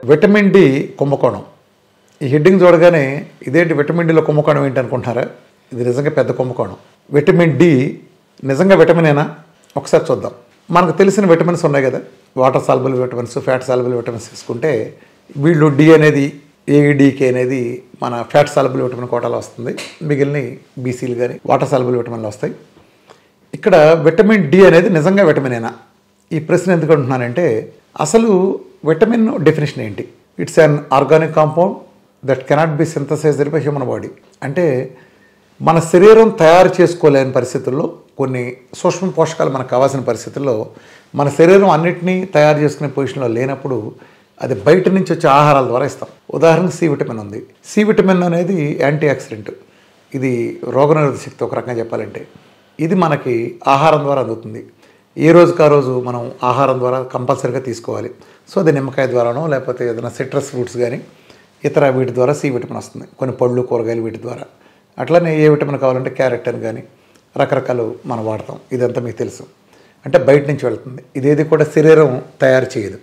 vitamin D కుంభకోణం ఈ heading చూడగానే ఇదేంటి విటమిన్ డిలో కుంభకోణం ఏంటి అనుకుంటున్నారా ఇది నిజంగా పెద్ద కుంభకోణం విటమిన్ డి నిజంగా విటమినేనా ఒకసారి చూద్దాం మనకు తెలిసిన విటమిన్స్ ఉన్నాయి కదా water soluble vitamins fat soluble vitamins తీసుకుంటే వీళ్ళు డి అనేది ఏఈడికే అనేది మన ఫ్యాట్ సాల్బుల్ విటమిన్ కోటాలో వస్తుంది మిగిలిన బీసీలు కానీ వాటర్ సాల్బుల్ విటమిన్లు వస్తాయి ఇక్కడ విటమిన్ డి అనేది నిజంగా విటమినేనా ఈ ప్రశ్న ఎందుకు అంటున్నానంటే అసలు విటమిన్ డెఫినేషన్ ఏంటి it's an organic compound that cannot be synthesised by human body అంటే మన శరీరం తయారు చేసుకోలేని పరిస్థితుల్లో కొన్ని సూక్ష్మ పోషకాలు మనకు కావాల్సిన పరిస్థితుల్లో మన శరీరం అన్నిటినీ తయారు చేసుకునే పొజిషన్లో లేనప్పుడు అది బయట నుంచి వచ్చే ఆహారాల ద్వారా ఇస్తాం ఉదాహరణకు సి విటమిన్ ఉంది సి విటమిన్ అనేది యాంటీ ఆక్సిడెంట్ ఇది రోగనిరోధక శక్తి ఒక రకంగా చెప్పాలంటే ఇది మనకి ఆహారం ద్వారా అందుతుంది ఏ రోజుకి ఆ రోజు మనం ఆహారం ద్వారా కంపల్సరీగా తీసుకోవాలి సో అది నిమ్మకాయ ద్వారానో లేకపోతే ఏదైనా సిట్రస్ ఫ్రూట్స్ కానీ ఇతర వీటి ద్వారా సి విటమిన్ వస్తుంది కొన్ని పళ్ళు కూరగాయలు వీటి ద్వారా అట్లనే ఏ విటమిన్ కావాలంటే క్యారెట్ అని కానీ రకరకాలు మనం వాడతాం ఇదంతా మీకు తెలుసు అంటే బయట నుంచి వెళ్తుంది ఇదేది కూడా శరీరం తయారు చేయదు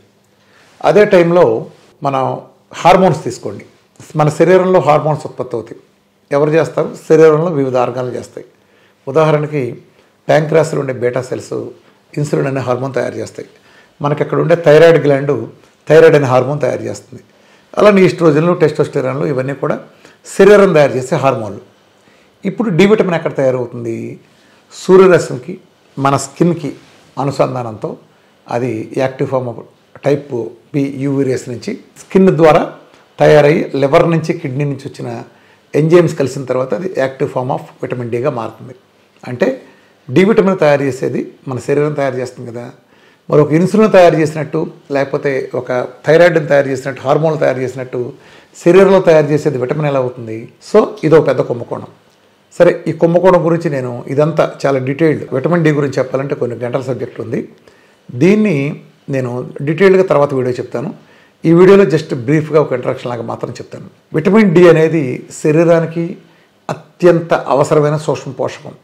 అదే టైంలో మనం హార్మోన్స్ తీసుకోండి మన శరీరంలో హార్మోన్స్ ఉత్పత్తి అవుతాయి ఎవరు చేస్తారు శరీరంలో వివిధ ఆర్గాన్లు చేస్తాయి ఉదాహరణకి ప్యాంక్రాస్లో ఉండే బీటా సెల్స్ ఇన్సులిన్ అనే హార్మోన్ తయారు చేస్తాయి మనకి అక్కడ ఉండే థైరాయిడ్ గ్లాండ్ థైరాయిడ్ అనే హార్మోన్ తయారు చేస్తుంది అలానే ఈస్ట్రోజన్లు టెస్టోస్టెరాన్లు ఇవన్నీ కూడా శరీరం తయారు చేసే హార్మోన్లు ఇప్పుడు డి విటమిన్ ఎక్కడ తయారవుతుంది సూర్యరశ్మికి మన స్కిన్కి అనుసంధానంతో అది active form of type B UV rays నుంచి స్కిన్ ద్వారా తయారయ్యి లివర్ నుంచి కిడ్నీ నుంచి వచ్చిన ఎంజైమ్స్ కలిసిన తర్వాత అది యాక్టివ్ ఫామ్ ఆఫ్ విటమిన్ డిగా మారుతుంది అంటే డి విటమిన్ తయారు చేసేది మన శరీరం తయారు చేస్తుంది కదా మరి ఒక ఇన్సులిన్ తయారు చేసినట్టు లేకపోతే ఒక థైరాయిడ్ని తయారు చేసినట్టు హార్మోన్లు తయారు చేసినట్టు శరీరంలో తయారు చేసేది విటమిన్ ఎలా అవుతుంది సో ఇది ఒక పెద్ద కుంభకోణం సరే ఈ కుంభకోణం గురించి నేను ఇదంతా చాలా డీటెయిల్డ్ విటమిన్ డి గురించి చెప్పాలంటే కొన్ని గంటల సబ్జెక్ట్ ఉంది దీన్ని నేను డీటెయిల్డ్గా తర్వాత వీడియో చెప్తాను ఈ వీడియోలో జస్ట్ బ్రీఫ్గా ఒక ఇంట్రడక్షన్ లాగా మాత్రం చెప్తాను విటమిన్ డి అనేది శరీరానికి అత్యంత అవసరమైన సూక్ష్మ పోషకం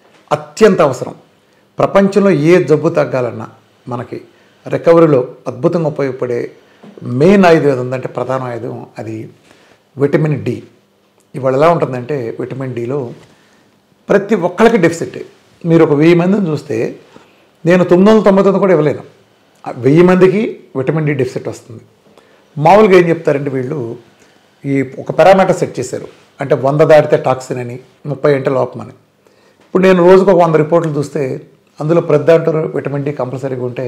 అత్యంత అవసరం ప్రపంచంలో ఏ జబ్బు తగ్గాలన్నా మనకి రికవరీలో అద్భుతంగా ఉపయోగపడే మెయిన్ ఆయుధం ఏది ఉందంటే ప్రధాన ఆయుధం అది విటమిన్ డి ఇవాళ ఎలా ఉంటుందంటే విటమిన్ డిలో ప్రతి ఒక్కరికి డెఫిసిట్ మీరు ఒక వెయ్యి మందిని చూస్తే నేను తొమ్మిది వందల తొంభై తొమ్మిది కూడా ఇవ్వలేను ఆ వెయ్యి మందికి విటమిన్ డి డెఫిసిట్ వస్తుంది మామూలుగా ఏం చెప్తారంటే వీళ్ళు ఈ ఒక పారామీటర్ సెట్ చేశారు అంటే వంద దాటితే టాక్సిన్ అని ముప్పై అంటే లోపం అని ఇప్పుడు నేను రోజుకు ఒక వంద రిపోర్ట్లు చూస్తే అందులో ప్రతి దాంట్లో విటమిన్ డి కంపల్సరీగా ఉంటే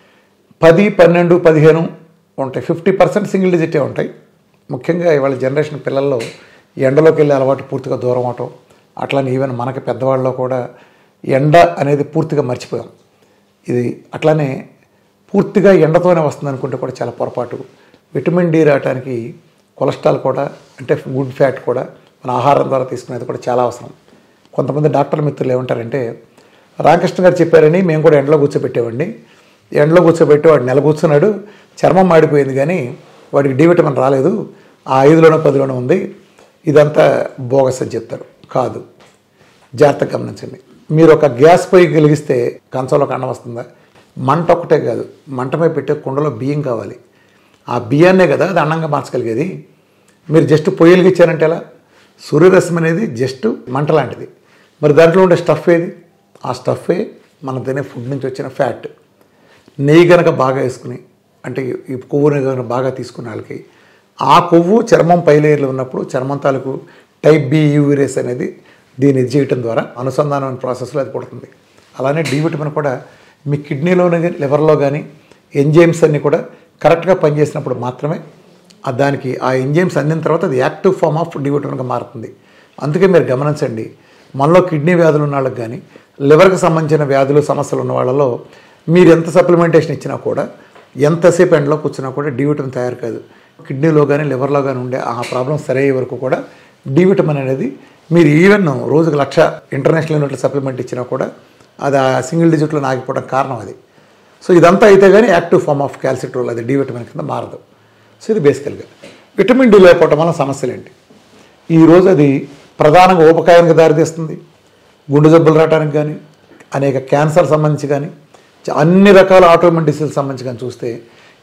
పది పన్నెండు పదిహేను ఉంటాయి ఫిఫ్టీ పర్సెంట్ సింగిల్ డిజిటే ఉంటాయి ముఖ్యంగా ఇవాళ జనరేషన్ పిల్లల్లో ఎండలోకి వెళ్ళే అలవాటు పూర్తిగా దూరం అవటం అట్లానే ఈవెన్ మనకి పెద్దవాళ్ళలో కూడా ఎండ అనేది పూర్తిగా మర్చిపోయాం ఇది అట్లానే పూర్తిగా ఎండతోనే వస్తుంది అనుకుంటే కూడా చాలా పొరపాటు విటమిన్ డి రావడానికి కొలెస్ట్రాల్ కూడా అంటే గుడ్ ఫ్యాట్ కూడా మన ఆహారం ద్వారా తీసుకునేది కూడా చాలా అవసరం కొంతమంది డాక్టర్ మిత్రులు ఏమంటారంటే రామకృష్ణ గారు చెప్పారని మేము కూడా ఎండలో కూర్చోబెట్టేవాడిని ఎండలో కూర్చోబెట్టి వాడు నెల కూర్చున్నాడు చర్మం మాడిపోయింది కానీ వాడికి డి విటమిన్ రాలేదు ఆ ఐదులోనో పదిలోనో ఉంది ఇదంతా బోగస్ అని చెప్తారు కాదు జాగ్రత్తగా గమనించండి మీరు ఒక గ్యాస్ పొయ్యి వెలిగిస్తే కంచంలోకి అన్నం వస్తుందా మంట ఒకటే కాదు మంటపై పెట్టే కుండలో బియ్యం కావాలి ఆ బియ్యాన్నే కదా అది అన్నంగా మార్చగలిగేది మీరు జస్ట్ పొయ్యి వెలిగించారంటే ఎలా సూర్యరశ్మి అనేది జస్ట్ మంట లాంటిది మరి దాంట్లో ఉండే స్టఫ్ ఏది ఆ స్టఫే మనం తినే ఫుడ్ నుంచి వచ్చిన ఫ్యాట్ నెయ్యి కనుక బాగా వేసుకుని అంటే ఈ కొవ్వుని కనుక బాగా తీసుకున్న వాళ్ళకి ఆ కొవ్వు చర్మం పై లేయర్లో ఉన్నప్పుడు చర్మం తాలూకు టైప్ బి యూరిస్ అనేది దీన్ని ఇది చేయటం ద్వారా అనుసంధానం ప్రాసెస్లో అది పుడుతుంది అలానే డి విటమిన్ కూడా మీ కిడ్నీలో కానీ లివర్లో కానీ ఎంజైమ్స్ అన్నీ కూడా కరెక్ట్గా పనిచేసినప్పుడు మాత్రమే ఆ దానికి ఆ ఎంజైమ్స్ అందిన తర్వాత అది యాక్టివ్ ఫామ్ ఆఫ్ డి విటమిన్గా మారుతుంది అందుకే మీరు గమనించండి మనలో కిడ్నీ వ్యాధులు ఉన్న వాళ్ళకి కానీ లివర్కి సంబంధించిన వ్యాధులు సమస్యలు ఉన్న వాళ్ళలో మీరు ఎంత సప్లిమెంటేషన్ ఇచ్చినా కూడా ఎంతసేపు ఎండలో కూర్చున్నా కూడా డి విటమిన్ తయారు కాదు కిడ్నీలో కానీ లివర్లో కానీ ఉండే ఆ ప్రాబ్లం సరే అయ్యే వరకు కూడా డి విటమిన్ అనేది మీరు ఈవెన్ రోజుకు లక్ష ఇంటర్నేషనల్ యూనిట్ల సప్లిమెంట్ ఇచ్చినా కూడా అది ఆ సింగిల్ డిజిట్లో ఆగిపోవడం కారణం అది సో ఇదంతా అయితే కానీ యాక్టివ్ ఫామ్ ఆఫ్ క్యాల్సిట్రోల్ అది డి విటమిన్ కింద మారదు సో ఇది బేసికల్గా విటమిన్ డి లేకపోవటం వల్ల సమస్యలు ఏంటి ఈరోజు అది ప్రధానంగా ఊపకాయానికి దారితీస్తుంది గుండె జబ్బులు రావడానికి కానీ అనేక క్యాన్సర్ సంబంధించి కానీ చ- అన్ని రకాల ఆటోమిన్ డిసీజ్ సంబంధించి కానీ చూస్తే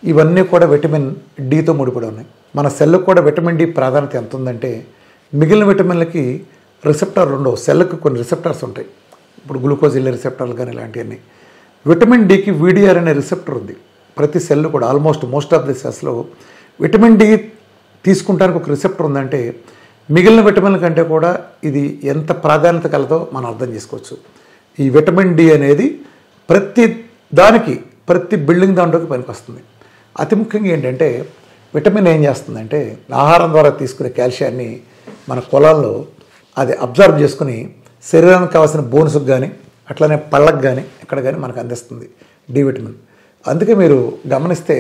ఇవన్నీ కూడా విటమిన్ డితో ముడిపడి ఉన్నాయి మన సెల్కి కూడా విటమిన్ డి ప్రాధాన్యత ఎంత ఉందంటే మిగిలిన విటమిన్లకి రిసెప్టార్లు ఉండవు సెల్కి కొన్ని రిసెప్టార్స్ ఉంటాయి ఇప్పుడు గ్లూకోజ్ ఇల్లే రిసెప్టార్లు కానీ ఇలాంటివన్నీ విటమిన్ డికి వీడిఆర్ అనే రిసెప్టర్ ఉంది ప్రతి సెల్ కూడా ఆల్మోస్ట్ మోస్ట్ ఆఫ్ ది సెల్స్లో విటమిన్ డి తీసుకుంటానికి ఒక రిసెప్టర్ ఉందంటే మిగిలిన విటమిన్ల కంటే కూడా ఇది ఎంత ప్రాధాన్యత కలదో మనం అర్థం చేసుకోవచ్చు ఈ విటమిన్ డి అనేది ప్రతి దానికి ప్రతి బిల్డింగ్ దాంట్లోకి పనికొస్తుంది అతి ముఖ్యంగా ఏంటంటే విటమిన్ ఏం చేస్తుందంటే ఆహారం ద్వారా తీసుకునే కాల్షియాన్ని మన కులాల్లో అది అబ్జర్వ్ చేసుకుని శరీరానికి కావాల్సిన బోన్స్కి కానీ అట్లనే పళ్ళకు కానీ ఎక్కడ కానీ మనకు అందిస్తుంది డి విటమిన్ అందుకే మీరు గమనిస్తే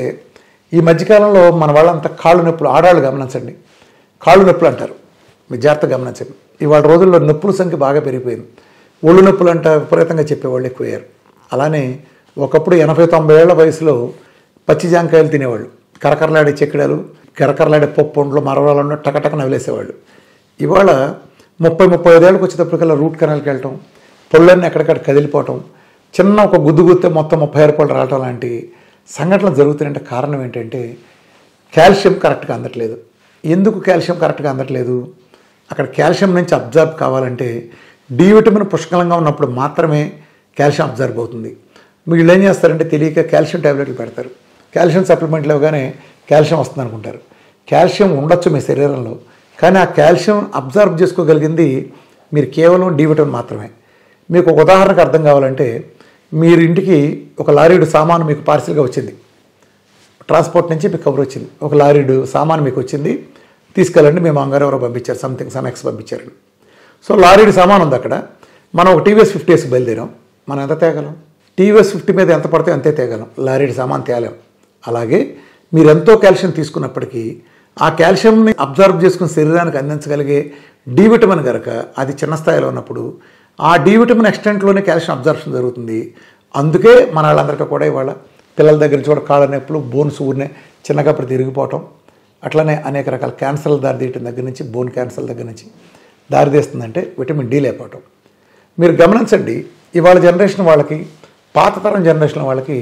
ఈ మధ్యకాలంలో మన వాళ్ళంతా కాళ్ళు నొప్పులు ఆడాళ్ళు గమనించండి కాళ్ళు నొప్పులు అంటారు మీరు జాగ్రత్తగా గమనించండి ఇవాళ రోజుల్లో నొప్పుల సంఖ్య బాగా పెరిగిపోయింది ఒళ్ళు నొప్పులు అంట విపరీతంగా చెప్పేవాళ్ళు ఎక్కువయ్యారు అలానే ఒకప్పుడు ఎనభై తొంభై ఏళ్ల వయసులో పచ్చి జాంకాయలు తినేవాళ్ళు కరకరలాడే చెక్కడాలు కరకరలాడే పప్పు వంటలు మరవరాలను టకటక నవిలేసేవాళ్ళు ఇవాళ ముప్పై ముప్పై ఐదేళ్ళకి వచ్చేటప్పటికల్లా రూట్ కెనాల్కి వెళ్ళటం పొళ్ళన్నీ ఎక్కడికక్కడ కదిలిపోవటం చిన్న ఒక గుద్దు గుత్తే మొత్తం ముప్పై రూపాయలు రావటం లాంటి సంఘటనలు జరుగుతున్నాయంటే కారణం ఏంటంటే కాల్షియం కరెక్ట్గా అందట్లేదు ఎందుకు కాల్షియం కరెక్ట్గా అందట్లేదు అక్కడ కాల్షియం నుంచి అబ్జర్వ్ కావాలంటే డి విటమిన్ పుష్కలంగా ఉన్నప్పుడు మాత్రమే కాల్షియం అబ్జర్వ్ అవుతుంది వీళ్ళు ఏం చేస్తారంటే తెలియక కాల్షియం ట్యాబ్లెట్లు పెడతారు కాల్షియం సప్లిమెంట్లు ఇవ్వగానే కాల్షియం వస్తుంది అనుకుంటారు కాల్షియం ఉండొచ్చు మీ శరీరంలో కానీ ఆ కాల్షియం అబ్జర్వ్ చేసుకోగలిగింది మీరు కేవలం డి విటమిన్ మాత్రమే మీకు ఒక ఉదాహరణకు అర్థం కావాలంటే మీరు ఇంటికి ఒక లారీడు సామాను మీకు పార్సిల్గా వచ్చింది ట్రాన్స్పోర్ట్ నుంచి మీకు కబుర్ వచ్చింది ఒక లారీడు సామాను మీకు వచ్చింది తీసుకెళ్ళండి మేము అంగారు ఎవరో పంపించారు సంథింగ్ సమ్ ఎక్స్ పంపించారు సో లారీడు సామాన్ ఉంది అక్కడ మనం ఒక టీవీఎస్ ఫిఫ్టీ ఎస్ బయలుదేరాం మనం ఎంత తేగలం టీవీఎస్ ఫిఫ్టీ మీద ఎంత పడితే అంతే తేగలం లారీడు సామాన్ తేలేం అలాగే మీరు ఎంతో కాల్షియం తీసుకున్నప్పటికీ ఆ కాల్షియంని అబ్జర్వ్ చేసుకుని శరీరానికి అందించగలిగే డి విటమిన్ కనుక అది చిన్న స్థాయిలో ఉన్నప్పుడు ఆ డి విటమిన్ ఎక్స్టెంట్లోనే కాల్షియం అబ్జర్ప్షన్ జరుగుతుంది అందుకే మన వాళ్ళందరికీ కూడా ఇవాళ పిల్లల దగ్గర నుంచి కూడా కాళ్ళ నొప్పులు బోన్స్ ఊరినే చిన్నకప్పుడు తిరిగిపోవటం అట్లనే అనేక రకాల క్యాన్సర్లు దారితీయటం దగ్గర నుంచి బోన్ క్యాన్సర్ దగ్గర నుంచి దారితీస్తుందంటే విటమిన్ డి లేకపోవటం మీరు గమనించండి ఇవాళ జనరేషన్ వాళ్ళకి పాత తరం జనరేషన్ వాళ్ళకి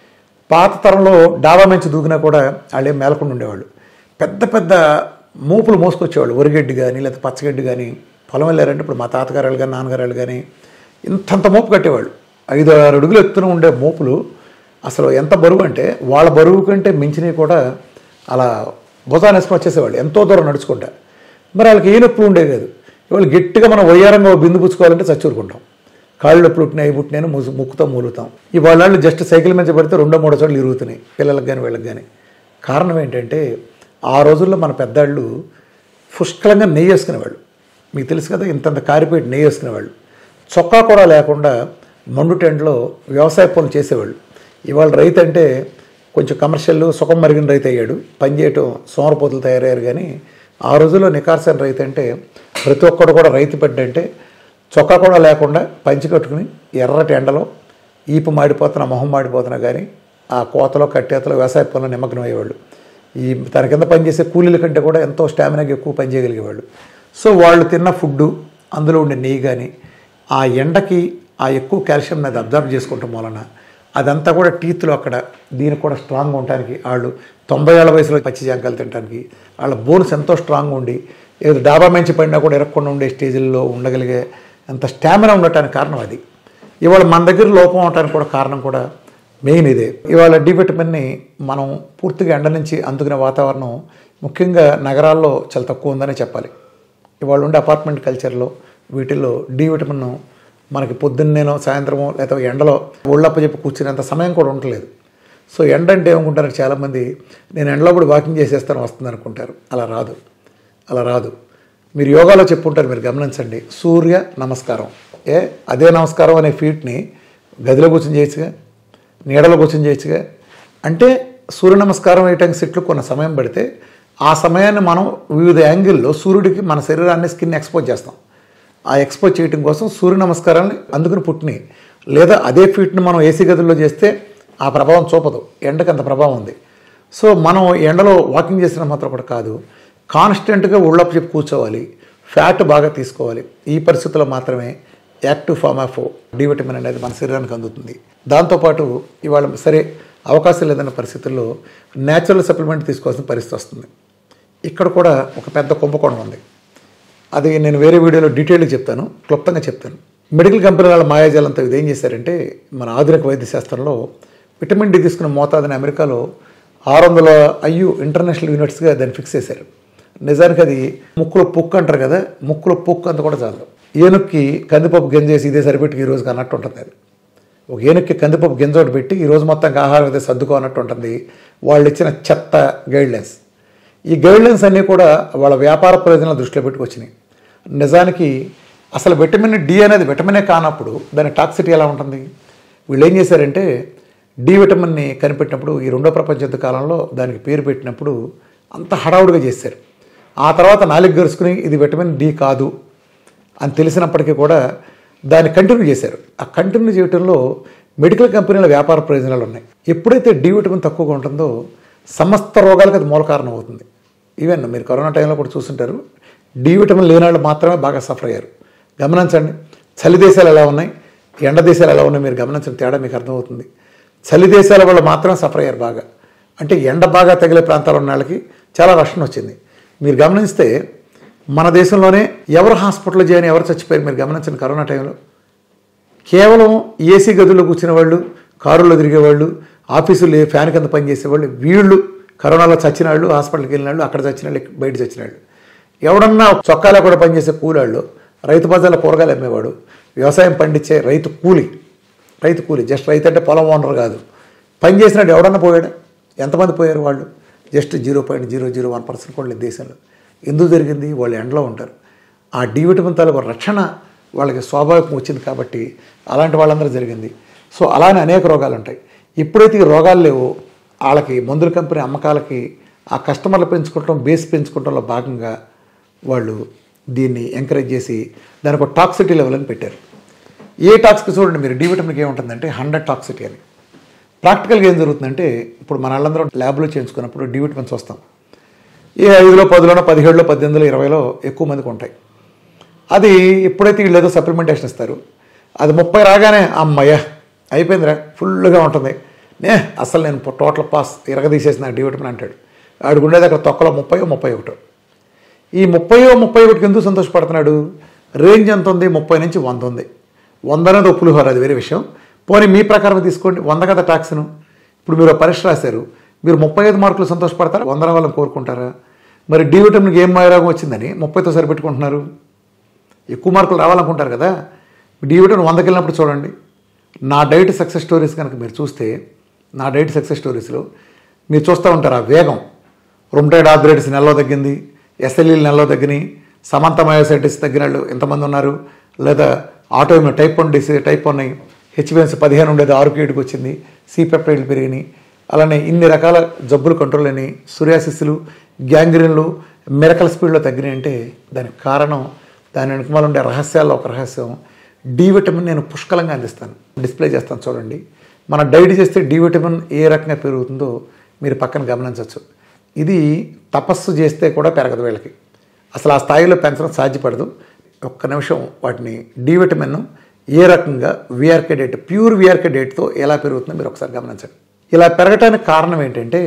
పాత తరంలో డాబా మంచి దూకినా కూడా వాళ్ళు ఏం మేలకుండా ఉండేవాళ్ళు పెద్ద పెద్ద మూపులు మోసుకొచ్చేవాళ్ళు వరిగడ్డి కానీ లేదా పచ్చగడ్డి కానీ పొలం వెళ్ళారంటే ఇప్పుడు మా తాతగారు కానీ నాన్నగారు కానీ ఇంతంత మోపు కట్టేవాళ్ళు ఐదు ఆరు అడుగులు ఎత్తున ఉండే మోపులు అసలు ఎంత బరువు అంటే వాళ్ళ బరువు కంటే మించినవి కూడా అలా భుజాన్ని వేసుకొని వచ్చేసేవాళ్ళు ఎంతో దూరం నడుచుకుంటా మరి వాళ్ళకి ఏ నొప్పులు ఉండేవి కాదు ఇవాళ గట్టిగా మనం వయ్యారంగా ఓ బిందు పుచ్చుకోవాలంటే చచ్చూరుకుంటాం కాళ్ళు నొప్పులు పుట్టినాయి పుట్టినాయి ముసు ముక్కుతో మూలుతాం ఇవాళ వాళ్ళు జస్ట్ సైకిల్ మీద పడితే రెండో మూడో చోట్ల ఇరుగుతున్నాయి పిల్లలకు కానీ వీళ్ళకి కానీ కారణం ఏంటంటే ఆ రోజుల్లో మన పెద్దాళ్ళు పుష్కలంగా నెయ్యి వేసుకునేవాళ్ళు మీకు తెలుసు కదా ఇంతంత కారిపోయి నెయ్యి వేసుకునేవాళ్ళు చొక్కా కూడా లేకుండా మండు టెంట్లో వ్యవసాయ పనులు చేసేవాళ్ళు ఇవాళ రైతు అంటే కొంచెం కమర్షియల్ సుఖం మరిగిన రైతు అయ్యాడు పని చేయటం సోమరపోతులు తయారయ్యారు కానీ ఆ రోజుల్లో నికార్సైన రైతు అంటే ప్రతి ఒక్కడు కూడా రైతు బిడ్డ అంటే చొక్కా కూడా లేకుండా పంచి కట్టుకుని ఎర్రటి ఎండలో ఈపు మాడిపోతున్న మొహం మాడిపోతున్నా కానీ ఆ కోతలో కట్టేతలో వ్యవసాయ పనులు నిమగ్నం అయ్యేవాళ్ళు ఈ తన కింద పనిచేసే కూలీల కంటే కూడా ఎంతో స్టామినాగా ఎక్కువ పని చేయగలిగేవాళ్ళు సో వాళ్ళు తిన్న ఫుడ్డు అందులో ఉండే నెయ్యి కానీ ఆ ఎండకి ఆ ఎక్కువ కాల్షియం అది అబ్జర్వ్ చేసుకుంటాం వలన అదంతా కూడా టీత్లో అక్కడ దీనికి కూడా స్ట్రాంగ్గా ఉండటానికి వాళ్ళు తొంభై ఏళ్ళ వయసులో పచ్చి జాంకాయలు తినడానికి వాళ్ళ బోన్స్ ఎంతో స్ట్రాంగ్గా ఉండి ఏదో డాబా మంచి పడినా కూడా ఎరగకుండా ఉండే స్టేజ్లో ఉండగలిగే అంత స్టామినా ఉండటానికి కారణం అది ఇవాళ మన దగ్గర లోపం అవటానికి కూడా కారణం కూడా మెయిన్ ఇదే ఇవాళ డి విటమిన్ని మనం పూర్తిగా ఎండ నుంచి అందుకునే వాతావరణం ముఖ్యంగా నగరాల్లో చాలా తక్కువ ఉందనే చెప్పాలి ఇవాళ ఉండే అపార్ట్మెంట్ కల్చర్లో వీటిల్లో డి విటమిన్ మనకి పొద్దున్నేనో సాయంత్రమో లేదా ఎండలో ఒళ్ళప్ప చెప్పి కూర్చునేంత సమయం కూడా ఉండలేదు సో ఎండ అంటే ఏమనుకుంటారు చాలామంది నేను ఎండలో కూడా వాకింగ్ చేసేస్తాను వస్తుంది అనుకుంటారు అలా రాదు అలా రాదు మీరు యోగాలో చెప్పుంటారు మీరు గమనించండి సూర్య నమస్కారం ఏ అదే నమస్కారం అనే ఫీట్ని గదిలో కూర్చొని చేయొచ్చుగా నీడలో కూర్చొని చేయొచ్చుగా అంటే సూర్య నమస్కారం వేయటానికి సెట్లు కొంత సమయం పడితే ఆ సమయాన్ని మనం వివిధ యాంగిల్లో సూర్యుడికి మన శరీరాన్ని స్కిన్ ఎక్స్పోజ్ చేస్తాం ఆ ఎక్స్పోజ్ చేయడం కోసం సూర్య నమస్కారాన్ని అందుకుని పుట్టినాయి లేదా అదే ఫీట్ని మనం ఏసీ గదుల్లో చేస్తే ఆ ప్రభావం చూపదు ఎండకి అంత ప్రభావం ఉంది సో మనం ఎండలో వాకింగ్ చేసిన మాత్రం కూడా కాదు కాన్స్టెంట్గా ఒళ్ళప్పు చెప్పి కూర్చోవాలి ఫ్యాట్ బాగా తీసుకోవాలి ఈ పరిస్థితుల్లో మాత్రమే active form of D vitamin అనేది మన శరీరానికి అందుతుంది దాంతోపాటు ఇవాళ సరే అవకాశం లేదన్న పరిస్థితుల్లో న్యాచురల్ సప్లిమెంట్ తీసుకోవాల్సిన పరిస్థితి వస్తుంది ఇక్కడ కూడా ఒక పెద్ద కుంభకోణం ఉంది అది నేను వేరే వీడియోలో డీటెయిల్గా చెప్తాను క్లుప్తంగా చెప్తాను మెడికల్ కంపెనీ వాళ్ళ మాయాజాలంతో ఇది ఏం చేశారంటే మన ఆధునిక వైద్య శాస్త్రంలో విటమిన్ డి తీసుకున్న మోతాదుని అమెరికాలో ఆరు వందల ఐయు ఇంటర్నేషనల్ యూనిట్స్గా దాన్ని ఫిక్స్ చేశారు నిజానికి అది ముక్కులో పుక్కు అంటారు కదా ముక్కులో పుక్కు అంత కూడా చాలు ఏనుక్కి కందిపప్పు గంజేసి ఇదే సరిపెట్టి ఈ రోజుకి అన్నట్టు ఉంటుంది అది ఒక ఏనుక్కి కందిపప్పు గింజోటి పెట్టి ఈ రోజు మొత్తం ఆహారం అయితే సర్దుకో అన్నట్టు ఉంటుంది వాళ్ళు ఇచ్చిన చెత్త గైడ్లైన్స్ ఈ గైడ్లైన్స్ అన్నీ కూడా వాళ్ళ వ్యాపార ప్రయోజనాల దృష్టిలో పెట్టుకొచ్చినాయి నిజానికి అసలు విటమిన్ డి అనేది విటమినే కానప్పుడు దాని టాక్సిటీ ఎలా ఉంటుంది వీళ్ళు ఏం చేశారంటే డి విటమిన్ని కనిపెట్టినప్పుడు ఈ రెండో ప్రపంచ యుద్ధ కాలంలో దానికి పేరు పెట్టినప్పుడు అంత హడావుడిగా చేశారు ఆ తర్వాత నాలుగు గరుచుకుని ఇది విటమిన్ డి కాదు అని తెలిసినప్పటికీ కూడా దాన్ని కంటిన్యూ చేశారు ఆ కంటిన్యూ చేయడంలో మెడికల్ కంపెనీల వ్యాపార ప్రయోజనాలు ఉన్నాయి ఎప్పుడైతే డి విటమిన్ తక్కువగా ఉంటుందో సమస్త రోగాలకు అది మూల కారణం అవుతుంది ఈవెన్ మీరు కరోనా టైంలో కూడా చూస్తుంటారు డి విటమిన్ లేని వాళ్ళు మాత్రమే బాగా సఫర్ అయ్యారు గమనించండి చలి దేశాలు ఎలా ఉన్నాయి ఎండ దేశాలు ఎలా ఉన్నాయి మీరు గమనించిన తేడా మీకు అర్థమవుతుంది చలి దేశాల వాళ్ళు మాత్రమే సఫర్ అయ్యారు బాగా అంటే ఎండ బాగా తగిలే ప్రాంతాలు ఉన్న వాళ్ళకి చాలా రక్షణ వచ్చింది మీరు గమనిస్తే మన దేశంలోనే ఎవరు హాస్పిటల్లో చేయని ఎవరు చచ్చిపోయారు మీరు గమనించండి కరోనా టైంలో కేవలం ఏసీ గదుల్లో కూర్చునే వాళ్ళు కారుల్లో తిరిగేవాళ్ళు ఆఫీసులు ఫ్యాన్ కింద పనిచేసేవాళ్ళు వీళ్ళు కరోనాలో చచ్చిన వాళ్ళు హాస్పిటల్కి వెళ్ళిన వాళ్ళు అక్కడ చచ్చిన వాళ్ళు బయట చచ్చిన వాళ్ళు ఎవడన్నా చొక్కాలో కూడా పనిచేసే కూలాళ్ళు రైతు బజార్లో కూరగాయలు అమ్మేవాడు వ్యవసాయం పండించే రైతు కూలి రైతు కూలి జస్ట్ రైతు అంటే పొలం ఓనర్ కాదు పని చేసినట్టు ఎవడన్నా పోయాడు ఎంతమంది పోయారు వాళ్ళు just zero point zero zero one percent కూడా లేదు దేశంలో ఎందుకు జరిగింది వాళ్ళు ఎండలో ఉంటారు ఆ డి విటమిన్ తాలూకు రక్షణ వాళ్ళకి స్వాభావికం వచ్చింది కాబట్టి అలాంటి వాళ్ళందరూ జరిగింది సో అలానే అనేక రోగాలు ఉంటాయి ఎప్పుడైతే ఈ రోగాలు లేవో వాళ్ళకి మందుల కంపెనీ అమ్మకాలకి ఆ కస్టమర్లు పెంచుకోవటం బేస్ పెంచుకోవటంలో భాగంగా వాళ్ళు దీన్ని ఎంకరేజ్ చేసి దానికి ఒక టాక్సిటీ లెవెల్ అని పెట్టారు ఏ టాక్స్కి చూడండి మీరు డి విటమిన్కి ఏముంటుందంటే హండ్రెడ్ టాక్సిటీ అని ప్రాక్టికల్గా ఏం జరుగుతుందంటే ఇప్పుడు మన వాళ్ళందరం ల్యాబ్లో చేయించుకున్నప్పుడు డి విటమిన్స్ వస్తాం ఏ ఐదులో పదిలోనో పదిహేడులో పద్దెనిమిదిలో ఇరవైలో ఎక్కువ మందికి ఉంటాయి అది ఎప్పుడైతే వీళ్ళు ఏదో సప్లిమెంటేషన్ ఇస్తారు అది ముప్పై రాగానే అమ్మయ్య అయిపోయిందిరా ఫుల్గా ఉంటుంది నే అసలు నేను టోటల్ పాస్ ఇరగదీసేసి నాకు డి విటమిన్ అంటాడు ఆడికి ఉండేది అక్కడ తొక్కలో ముప్పై ముప్పై ఒకటో ఈ ముప్పయో ముప్పై ఒకటికి ఎందుకు సంతోషపడుతున్నాడు రేంజ్ ఎంత ఉంది ముప్పై నుంచి వంద ఉంది వంద అనేది ఒక పులిహోర అది వేరే విషయం పోనీ మీ ప్రకారం తీసుకోండి వంద కదా ట్యాక్స్ను ఇప్పుడు మీరు ఒక పరీక్ష రాశారు మీరు ముప్పై ఐదు మార్కులు సంతోషపడతారా వంద రావాలని కోరుకుంటారా మరి డి విటమిన్కి ఏం మాయరోగం వచ్చిందని ముప్పైతో సరిపెట్టుకుంటున్నారు ఎక్కువ మార్కులు రావాలనుకుంటారు కదా డి విటమిన్ వందకి వెళ్ళినప్పుడు చూడండి నా డైట్ సక్సెస్ స్టోరీస్ కనుక మీరు చూస్తే నా డైట్ సక్సెస్ స్టోరీస్లో మీరు చూస్తూ ఉంటారు ఆ వేగం రుమ్టైడ్ ఆర్థరైటిస్ నెలలో తగ్గింది ఎస్ఎల్ఈలు నెలలో తగ్గినాయి సమంత మయోసైటిస్ తగ్గిన వాళ్ళు ఎంతమంది ఉన్నారు లేదా autoimmune type one disease type one హెచ్బిఎన్స్ పదిహేను ఉండేది ఆరుకి ఏడుకి వచ్చింది సి పెప్టైడ్లు పెరిగినాయి అలానే ఇన్ని రకాల జబ్బులు కంట్రోల్ అయినాయి సూర్యాసిస్సులు గ్యాంగ్రీన్లు మిరకల్ స్పీడ్లో తగ్గినాయి అంటే దానికి కారణం దాని వెనుకమాల ఉండే రహస్యాల్లో ఒక రహస్యం డి విటమిన్ నేను పుష్కలంగా అందిస్తాను డిస్ప్లే చేస్తాను చూడండి మన డైట్ చేస్తే డి విటమిన్ ఏ రకంగా పెరుగుతుందో మీరు పక్కన గమనించవచ్చు ఇది తపస్సు చేస్తే కూడా పెరగదు వీళ్ళకి అసలు ఆ స్థాయిలో పెంచడం సాధ్యపడదు ఒక్క నిమిషం వాటిని డి విటమిన్ ఏ రకంగా విఆర్కే డేట్ ప్యూర్ విఆర్కే డేట్తో ఎలా పెరుగుతుందో మీరు ఒకసారి గమనించండి ఇలా పెరగటానికి కారణం ఏంటంటే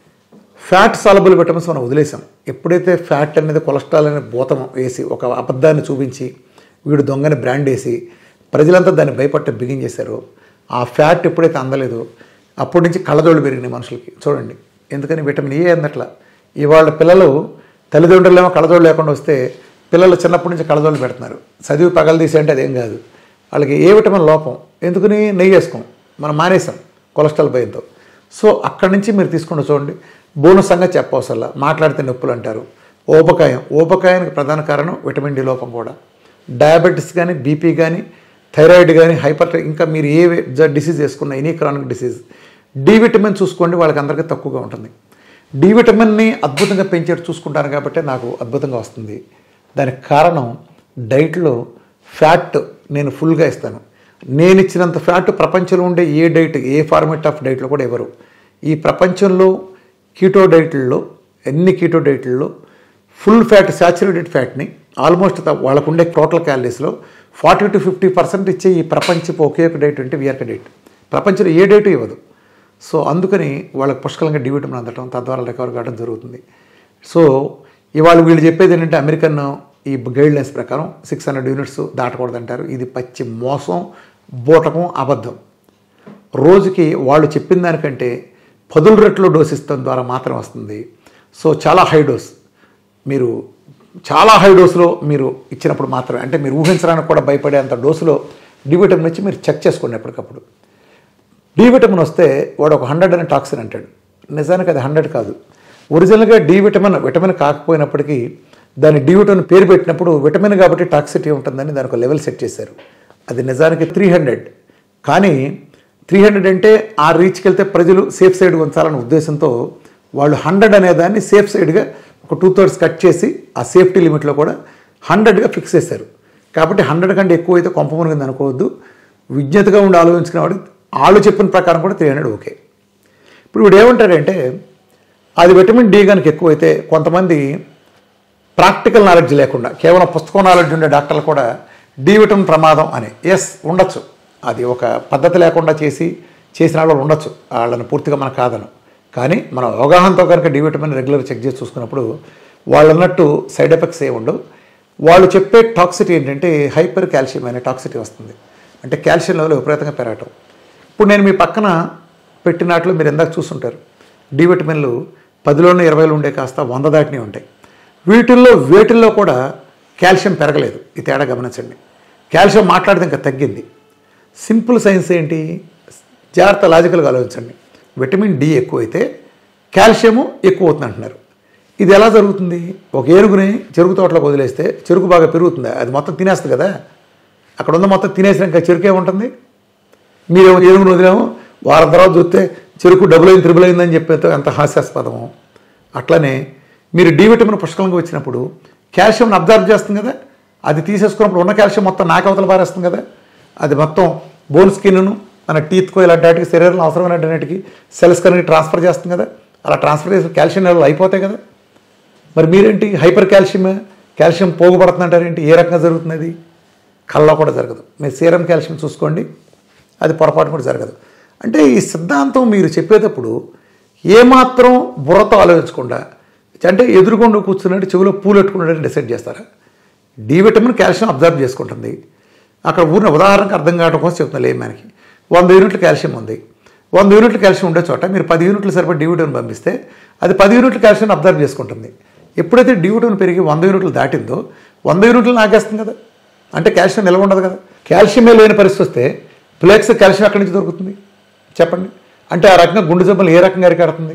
ఫ్యాట్ సాలబుల్ విటమిన్స్ మనం వదిలేసాం ఎప్పుడైతే ఫ్యాట్ అనేది కొలెస్ట్రాల్ అనే భూతం వేసి ఒక అబద్ధాన్ని చూపించి వీడు దొంగని బ్రాండ్ వేసి ప్రజలంతా దాన్ని భయపట్ట బిగించేశారో ఆ ఫ్యాట్ ఎప్పుడైతే అందలేదో అప్పటి నుంచి కళ్ళజోళ్ళు పెరిగినాయి మనుషులకి చూడండి ఎందుకని విటమిన్ ఏ అందట్లా ఇవాళ పిల్లలు తల్లిదండ్రులేమో కళ్ళజోళ్ళు లేకుండా వస్తే పిల్లలు చిన్నప్పటి నుంచి కళ్ళజోళ్ళు పెడుతున్నారు చదివి పగలదీసి అంటే అదేం కాదు వాళ్ళకి ఏ విటమిన్ లోపం ఎందుకని నెయ్యి వేసుకోం మనం మానేసాం కొలెస్ట్రాల్ భయంతో సో అక్కడి నుంచి మీరు తీసుకుని చూడండి బోనసంగా చెప్పవసల్లా మాట్లాడితే నొప్పులు అంటారు ఊబకాయం ఊబకాయానికి ప్రధాన కారణం విటమిన్ డి లోపం కూడా డయాబెటీస్ కానీ బీపీ కానీ థైరాయిడ్ కానీ హైపర్ ఇంకా మీరు ఏ డిసీజ్ వేసుకున్న any chronic disease D vitamin చూసుకోండి వాళ్ళకి అందరికీ తక్కువగా ఉంటుంది డి విటమిన్ని అద్భుతంగా పెంచేట్టు చూసుకుంటాను కాబట్టి నాకు అద్భుతంగా వస్తుంది దానికి కారణం డైట్లో ఫ్యాట్ నేను ఫుల్గా ఇస్తాను నేను ఇచ్చినంత ఫ్యాట్ ప్రపంచంలో ఉండే ఏ డైట్ ఏ ఫార్మేట్ ఆఫ్ డైట్లో కూడా ఎవరు ఈ ప్రపంచంలో కీటో డైట్లలో ఎన్ని కీటో డైట్లలో ఫుల్ ఫ్యాట్ శాచురేటెడ్ ఫ్యాట్ని ఆల్మోస్ట్ వాళ్ళకు ఉండే టోటల్ క్యాలరీస్లో ఫార్టీ టు ఫిఫ్టీ పర్సెంట్ ఇచ్చే ఈ ప్రపంచపు ఒకే ఒక డైట్ అంటే విఆర్క డైట్ ప్రపంచంలో ఏ డైట్ ఇవ్వదు సో అందుకని వాళ్ళకి పుష్కలంగా డి విటమిన్ అందటం తద్వారా రికవర్ కావడం జరుగుతుంది సో ఇవాళ వీళ్ళు చెప్పేది ఏంటంటే అమెరికన్ ఈ గైడ్ లైన్స్ ప్రకారం సిక్స్ హండ్రెడ్ యూనిట్స్ దాటకూడదంటారు ఇది పచ్చి మోసం బూటకం అబద్ధం రోజుకి వాళ్ళు చెప్పిన దానికంటే పదుల రెట్లు డోస్ ఇస్తాం ద్వారా మాత్రం వస్తుంది సో చాలా హై డోస్ మీరు చాలా హై డోసులో మీరు ఇచ్చినప్పుడు మాత్రమే అంటే మీరు ఊహించడానికి కూడా భయపడేంత డోసులో డి విటమిన్ వచ్చి మీరు చెక్ చేసుకోండి ఎప్పటికప్పుడు డి విటమిన్ వస్తే వాడు ఒక హండ్రెడ్ అనే టాక్సిన్ అంటాడు నిజానికి అది హండ్రెడ్ కాదు ఒరిజినల్గా డి విటమిన్ విటమిన్ కాకపోయినప్పటికీ దాని డి విటమిన్ పేరు పెట్టినప్పుడు విటమిన్ కాబట్టి టాక్సిటీ ఉంటుందని దానికి ఒక లెవెల్ సెట్ చేశారు అది నిజానికి త్రీ హండ్రెడ్ కానీ త్రీ హండ్రెడ్ అంటే ఆ రీచ్కి వెళ్తే ప్రజలు సేఫ్ సైడ్ ఉంచాలనే ఉద్దేశంతో వాళ్ళు హండ్రెడ్ అనే దాన్ని సేఫ్ సైడ్గా ఒక టూ థర్డ్స్ కట్ చేసి ఆ సేఫ్టీ లిమిట్లో కూడా హండ్రెడ్గా ఫిక్స్ చేశారు కాబట్టి హండ్రెడ్ కంటే ఎక్కువ అయితే కొంప మునిగింది అనుకోవద్దు విజ్ఞతగా ఉండి ఆలోచించుకునే వాడు వాళ్ళు చెప్పిన ప్రకారం కూడా త్రీ హండ్రెడ్ ఓకే ఇప్పుడు వీడు ఏమంటాడంటే అది విటమిన్ డి కనుక ఎక్కువైతే కొంతమంది ప్రాక్టికల్ నాలెడ్జ్ లేకుండా కేవలం పుస్తకం నాలెడ్జ్ ఉండే డాక్టర్లు కూడా డి విటమిన్ ప్రమాదం అని ఎస్ ఉండొచ్చు అది ఒక పద్ధతి లేకుండా చేసి చేసిన వాళ్ళు ఉండొచ్చు వాళ్ళని పూర్తిగా మనకు కాదను కానీ మన అవగాహనతో కనుక డి విటమిన్ రెగ్యులర్ చెక్ చేసి చూసుకున్నప్పుడు వాళ్ళు అన్నట్టు సైడ్ ఎఫెక్ట్స్ ఏ ఉండవు వాళ్ళు చెప్పే టాక్సిటీ ఏంటంటే హైపర్ కాల్షియం అనే టాక్సిటీ వస్తుంది అంటే కాల్షియం లెవెల్ విపరీతంగా పెరగటం ఇప్పుడు నేను మీ పక్కన పెట్టినట్లు మీరు ఎందాక చూస్తుంటారు డి విటమిన్లు పదిలోనే ఇరవైలో ఉండే కాస్త వంద దాటిని ఉంటాయి వీటిల్లో వేటిల్లో కూడా కాల్షియం పెరగలేదు ఈ తేడా గమనించండి కాల్షియం మాట్లాడితే ఇంకా తగ్గింది సింపుల్ సైన్స్ ఏంటి జాగ్రత్త లాజికల్గా ఆలోచించండి విటమిన్ డి ఎక్కువైతే కాల్షియము ఎక్కువ అవుతుంది అంటున్నారు ఇది ఎలా జరుగుతుంది ఒక ఏనుగుని చెరుకు తోటలోకి వదిలేస్తే చెరుకు బాగా పెరుగుతుంది అది మొత్తం తినేస్తుంది కదా అక్కడ ఉన్న మొత్తం తినేసినాక చెరుకు ఏముంటుంది మీరేమో ఏనుగును వదిలేమో వారం తర్వాత చూస్తే చెరుకు డబుల్ అయింది త్రిబుల్ అయిందని చెప్పేతో ఎంత హాస్యాస్పదము అట్లనే మీరు డి విటమిన్ పుష్కలంగా వచ్చినప్పుడు కాల్షియంని అబ్జర్వ్ చేస్తుంది కదా అది తీసేసుకున్నప్పుడు ఉన్న కాల్షియం మొత్తం నాకవతల పారేస్తుంది కదా అది మొత్తం బోన్ స్కిన్ను మన టీత్కో ఇలాంటి వాటికి శరీరంలో అవసరమైన వాటికి సెల్స్ కనుక ట్రాన్స్ఫర్ చేస్తుంది కదా అలా ట్రాన్స్ఫర్ చేసి కాల్షియం లెవెల్ అయిపోతాయి కదా మరి మీరేంటి హైపర్ కాల్షియం కాల్షియం పోగుపడుతుందంటారేంటి ఏ రకంగా జరుగుతుంది అది కళ్ళలో కూడా జరగదు మీరు సీరం కాల్షియం చూసుకోండి అది పొరపాటు కూడా జరగదు అంటే ఈ సిద్ధాంతం మీరు చెప్పేటప్పుడు ఏమాత్రం బుర్రతో ఆలోచించకుండా అంటే ఎదురుకుండా కూర్చున్నట్టు చెవిలో పూలు పెట్టుకున్నట్టు డిసైడ్ చేస్తారా డి విటమిన్ కాల్షియం అబ్జర్వ్ చేసుకుంటుంది అక్కడ ఊరిన ఉదాహరణకు అర్థం కావడం కోసం చెప్తున్నా లేమానికి వంద యూనిట్ల కాల్షియం ఉంది వంద యూనిట్ల కాల్షియం ఉండే చోట మీరు పది యూనిట్లు సరిపడి డి విటమిన్ పంపిస్తే అది పది యూనిట్ల కాల్షియం అబ్జర్వ్ చేసుకుంటుంది ఎప్పుడైతే డి విటమిన్ పెరిగి వంద యూనిట్లు దాటిందో వంద యూనిట్లు నాకేస్తుంది కదా అంటే కాల్షియం నిల్వ ఉండదు కదా కాల్షియమే లేని పరిస్థితి వస్తే ప్లేక్స్ కాల్షియం ఎక్కడి నుంచి దొరుకుతుంది చెప్పండి అంటే ఆ రకంగా గుండె జబ్బులు ఏ రకంగా అరికాడుతుంది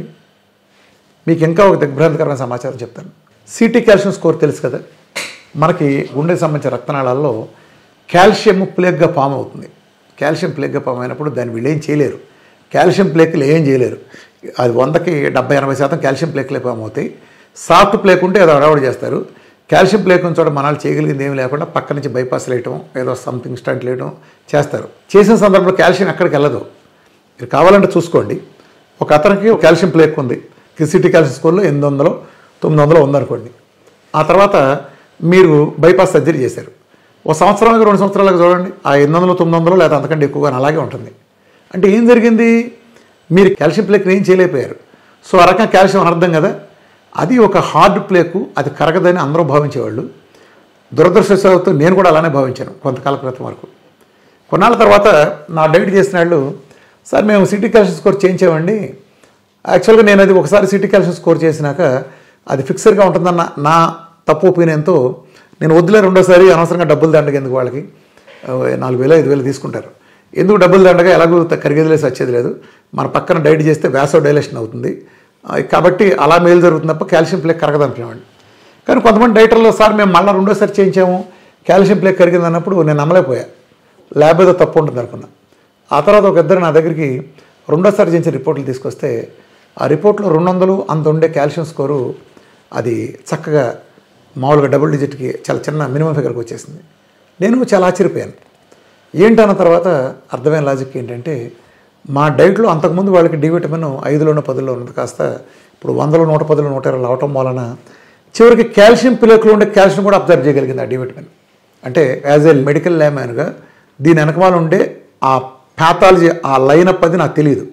మీకు ఇంకా ఒక దిగ్భ్రాంతికరమైన సమాచారం చెప్తాను సిటీ కాల్షియం స్కోర్ తెలుసు కదా మనకి గుండెకి సంబంధించిన రక్తనాళాల్లో కాల్షియం ప్లేగ్గా ఫామ్ అవుతుంది కాల్షియం ప్లేగ్గా ఫామ్ అయినప్పుడు దాన్ని వీళ్ళు ఏం చేయలేరు కాల్షియం ప్లేక్లు ఏం చేయలేరు అది వందకి డెబ్బై ఎనభై శాతం కాల్షియం ప్లేక్లే ఫామ్ అవుతాయి సాఫ్ట్ ప్లేక్ ఉంటే ఏదో అడవాడు చేస్తారు కాల్షియం ప్లేక్ ఉన్న చోట మనాలు చేయగలిగింది ఏమి లేకుండా పక్క నుంచి బైపాస్ వేయటం ఏదో సంథింగ్ స్టంట్ వేయడం చేస్తారు చేసిన సందర్భంలో కాల్షియం ఎక్కడికి వెళ్ళదు మీరు కావాలంటే చూసుకోండి ఒక అతనికి ఒక కాల్షియం ప్లేక్ ఉంది సిటీ కాల్షియం స్కోర్లో ఎనిమిది వందలు తొమ్మిది వందలు ఉందనుకోండి ఆ తర్వాత మీరు బైపాస్ సర్జరీ చేశారు ఒక సంవత్సరాలకు రెండు సంవత్సరాలకు చూడండి ఆ ఎనిమిది వందలు తొమ్మిది వందలు లేదా అంతకంటే ఎక్కువగా అలాగే ఉంటుంది అంటే ఏం జరిగింది మీరు కాల్షియం ప్లేక్ని ఏం చేయలేకపోయారు సో ఆ రకంగా కాల్షియం అనర్థం కదా అది ఒక హార్డ్ ప్లేకు అది కరగదని అందరూ భావించేవాళ్ళు దురదృష్టవశాత్తు నేను కూడా అలానే భావించాను కొంతకాల క్రితం వరకు కొన్నాళ్ళ తర్వాత నా డైట్ చేసిన వాళ్ళు సార్ మేము సిటీ కాల్షియం స్కోర్ చేయించామండి యాక్చువల్గా నేను అది ఒకసారి సిటీ కాల్షియం స్కోర్ చేసినాక అది ఫిక్స్డ్గా ఉంటుందన్న నా తప్పు ఒపీనియన్తో నేను వద్దులే రెండోసారి అనవసరంగా డబ్బులు దండగా ఎందుకు వాళ్ళకి ఆ, నాలుగు వేలు ఐదు వేలు తీసుకుంటారు ఎందుకు డబ్బులు దండగా ఎలాగో కరిగేదిలేసి వచ్చేది లేదు మన పక్కన డైట్ చేస్తే వ్యాసో డైలేషన్ అవుతుంది ఆ, కాబట్టి అలా మేలు జరుగుతుంది తప్ప కాల్షియం ప్లేక్ కరగదనుకునేవాడిని కానీ కొంతమంది డైటర్లో సార్ మేము మళ్ళీ రెండోసారి చేయించాము కాల్షియం ప్లేక్ కరిగింది అన్నప్పుడు నేను నమ్మలేకపోయా ల్యాబ్ ఏదో తప్పు ఉంటుంది అనుకున్నా ఆ తర్వాత ఒక ఇద్దరు నా దగ్గరికి రెండోసారి చేయించిన రిపోర్ట్లు తీసుకొస్తే ఆ రిపోర్ట్లో రెండు వందలు అంత ఉండే కాల్షియం స్కోరు అది చక్కగా మామూలుగా డబుల్ డిజిట్కి చాలా చిన్న మినిమం ఫిగర్కి వచ్చేసింది నేను చాలా ఆశ్చర్యపోయాను ఏంటన్న తర్వాత అర్థమైన లాజిక్ ఏంటంటే మా డైట్లో అంతకుముందు వాళ్ళకి డి విటమిన్ ఐదులోనో పదిలో ఉన్నది కాస్త ఇప్పుడు వందలో నూట పదిలో నూట ఇరవై అవటం వలన చివరికి కాల్షియం పిల్లకులు ఉండే కాల్షియం కూడా అబ్జర్వ్ చేయగలిగింది ఆ డి విటమిన్ అంటే యాజ్ ఏ మెడికల్ ల్యామ్యాన్గా దీని వెనకమాల ఉండే ఆ ప్యాథాలజీ ఆ లైనప్ అది నాకు తెలియదు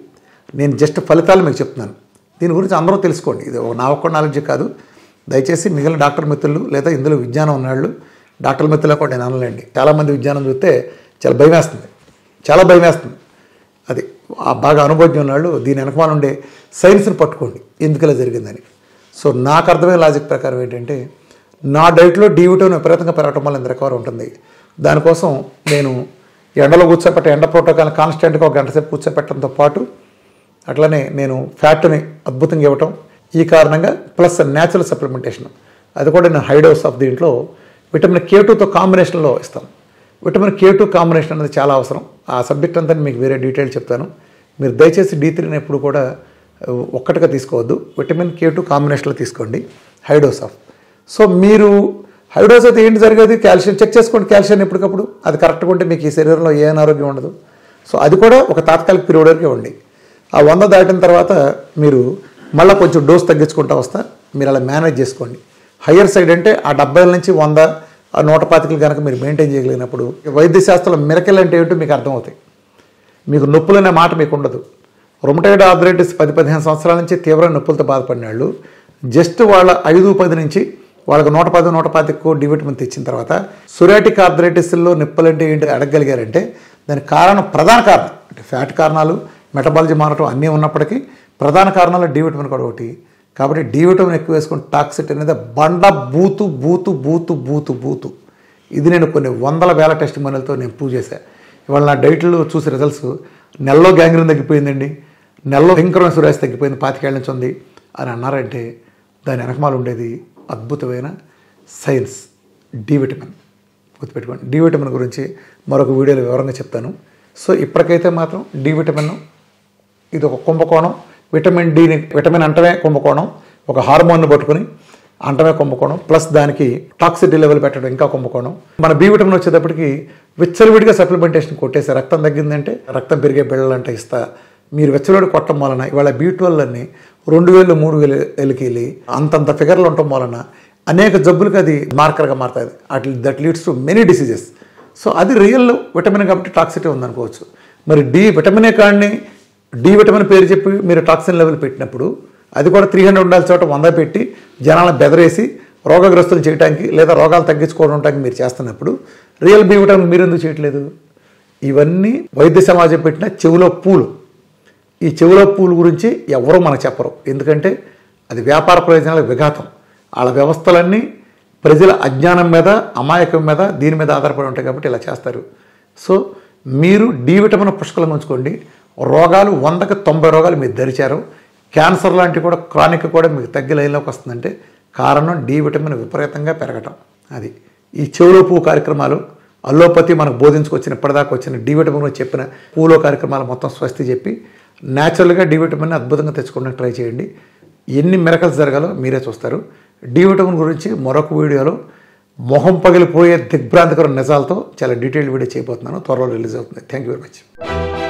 నేను జస్ట్ ఫలితాలు మీకు చెప్తున్నాను దీని గురించి అందరూ తెలుసుకోండి ఇది ఒక నా ఒక్క నాలెడ్జ్ కాదు దయచేసి మిగిలిన డాక్టర్ మిత్రులు లేదా ఇందులో విజ్ఞానం ఉన్నవాళ్ళు డాక్టర్ మిత్రులు కూడా నేను అనలేండి చాలామంది విజ్ఞానం చూస్తే చాలా భయం వేస్తుంది చాలా భయం వేస్తుంది అది ఆ బాగా అనుభవం ఉన్నవాళ్ళు దీని వెనకమాల ఉండే సైన్స్ని పట్టుకోండి ఎందుకు ఇలా జరిగిందని సో నాకు అర్థమైన లాజిక్ ప్రకారం ఏంటంటే నా డైట్లో డి విటమిన్ విపరీతంగా పెరగటం వల్ల ఇంత రికవర్ ఉంటుంది దానికోసం నేను ఎండలో కూర్చోపెట్టే ఎండ ప్రోటోకాల్ కాన్స్టెంట్గా ఒక గంట సేపు కూర్చోపెట్టడంతో పాటు అట్లనే నేను ఫ్యాట్ని అద్భుతంగా ఇవ్వటం ఈ కారణంగా ప్లస్ న్యాచురల్ సప్లిమెంటేషన్ అది కూడా నేను హై డోస్ ఆఫ్ దీంట్లో విటమిన్ కే టూతో కాంబినేషన్లో ఇస్తాను విటమిన్ కే టూ కాంబినేషన్ అనేది చాలా అవసరం ఆ సబ్జెక్ట్ అంతా మీకు వేరే డీటెయిల్ చెప్తాను మీరు దయచేసి డీ త్రీని ఎప్పుడు కూడా ఆ, ఒక్కటిగా తీసుకోవద్దు విటమిన్ కే టూ కాంబినేషన్లో తీసుకోండి హై డోస్ ఆఫ్ సో మీరు హై డోస్ అయితే ఏంటి జరిగేది కాల్షియం చెక్ చేసుకోండి కాల్షియం ఎప్పటికప్పుడు అది కరెక్ట్గా ఉంటే మీకు ఈ శరీరంలో ఏ అనారోగ్యం ఉండదు సో అది కూడా ఒక తాత్కాలిక పీరియడ్ వరకే ఉండి ఆ వంద దాటిన తర్వాత మీరు మళ్ళీ కొంచెం డోస్ తగ్గించుకుంటూ వస్తా మీరు అలా మేనేజ్ చేసుకోండి హయ్యర్ సైడ్ అంటే ఆ డెబ్బై నుంచి వంద ఆ నూట పాతికలు కనుక మీరు మెయింటైన్ చేయగలిగినప్పుడు వైద్య శాస్త్రంలో మిరకలు అంటే ఏంటో మీకు అర్థమవుతాయి మీకు నొప్పులు అనే మాట మీకు ఉండదు రొమటైడ్ ఆర్థరైటిస్ పది పదిహేను సంవత్సరాల నుంచి తీవ్ర నొప్పులతో బాధపడిన వాళ్ళు జస్ట్ వాళ్ళ ఐదు పది నుంచి వాళ్ళకి నూట పది నూట పాతికు డి విటమిన్ తెచ్చిన తర్వాత సురాటిక్ ఆర్థరైటిస్లో నొప్పులు అంటే ఏంటి అడగగలిగారంటే దానికి కారణం ప్రధాన కారణం అంటే ఫ్యాట్ కారణాలు మెటబాలజీ మారటం అన్నీ ఉన్నప్పటికీ ప్రధాన కారణాలు డి విటమిన్ కూడా ఒకటి కాబట్టి డి విటమిన్ ఎక్కువ వేసుకుని టాక్సిట్ అనేది బండ బూతు బూతు బూతు బూతు బూతు ఇది నేను కొన్ని వందల వేల టెస్ట్ మనలతో నేను ప్రూవ్ చేశాను ఇవాళ నా డైట్లో చూసి రిజల్ట్స్ నెలలో గ్యాంగ్రీన్ తగ్గిపోయిందండి నెలలో భయంకరమైన సురాశి తగ్గిపోయింది పాతికేళ్ల నుంచి ఉంది అని అన్నారంటే దాని వెనకమాల ఉండేది అద్భుతమైన సైన్స్ డి విటమిన్ గుర్తుపెట్టుకోండి డి విటమిన్ గురించి మరొక వీడియోలో వివరంగా చెప్తాను సో ఇప్పటికైతే మాత్రం డి విటమిన్ ఇది ఒక కుంభకోణం విటమిన్ డిని విటమిన్ అంటమే కుంభకోణం ఒక హార్మోన్ను పట్టుకుని అంటమే కుంభకోణం ప్లస్ దానికి టాక్సిటీ లెవెల్ పెట్టడం ఇంకా కుంభకోణం మన బి విటమిన్ వచ్చేటప్పటికి విచ్చలవిడిగా సప్లిమెంటేషన్ కొట్టేసి రక్తం తగ్గిందంటే రక్తం పెరిగే బిళ్ళలంటే ఇస్తా మీరు వెచ్చలవిడి కొట్టడం వలన ఇవాళ బీ ట్వెల్వ్ని రెండు వేలు మూడు వేలు ఎలికి అంతంత ఫిగర్లు ఉండటం వలన అనేక జబ్బులకు అది మార్కర్గా మారుతుంది at that leads to many diseases so అది రియల్ విటమిన్ కాబట్టి టాక్సిటీ ఉందనుకోవచ్చు మరి డి విటమినే కానీ డి విటమిన్ పేరు చెప్పి మీరు టాక్సిన్ లెవెల్ పెట్టినప్పుడు అది కూడా త్రీ హండ్రెడ్ ఉండాల్సిన చోట వంద పెట్టి జనాలను బెదరేసి రోగగ్రస్తులు చేయడానికి లేదా రోగాలు తగ్గించుకోవడానికి మీరు చేస్తున్నప్పుడు రియల్ బి విటమిన్ మీరు ఎందుకు చేయట్లేదు ఇవన్నీ వైద్య సమాజం పెట్టిన చెవిలో పూలు ఈ చెవిలో పూలు గురించి ఎవరూ మనకు చెప్పరు ఎందుకంటే అది వ్యాపార ప్రయోజనాల విఘాతం వాళ్ళ వ్యవస్థలన్నీ ప్రజల అజ్ఞానం మీద అమాయకం మీద దీని మీద ఆధారపడి ఉంటాయి కాబట్టి ఇలా చేస్తారు సో మీరు డి విటమిన్ పుష్కలంగా ఉంచుకోండి రోగాలు వందకి తొంభై రోగాలు మీరు ధరిచారు క్యాన్సర్ లాంటివి కూడా క్రానిక్ కూడా మీకు తగ్గి లైన్లోకి వస్తుందంటే కారణం డి విటమిన్ విపరీతంగా పెరగటం అది ఈ చెవులో పువ్వు కార్యక్రమాలు అల్లోపతి మనకు బోధించుకొచ్చిన ఇప్పటిదాకా వచ్చిన డి విటమిన్ గురించి చెప్పిన పూలో కార్యక్రమాలు మొత్తం స్వస్తి చెప్పి న్యాచురల్గా డి విటమిన్ అద్భుతంగా తెచ్చుకోవడానికి ట్రై చేయండి ఎన్ని మిరకల్స్ జరగాలో మీరే చూస్తారు డి విటమిన్ గురించి మరొక వీడియోలో మొహం పగిలిపోయే దిగ్భ్రాంతికర నిజాలతో చాలా డీటెయిల్ వీడియో చేయబోతున్నాను త్వరలో రిలీజ్ అవుతుంది థ్యాంక్ యూ వెరీ మచ్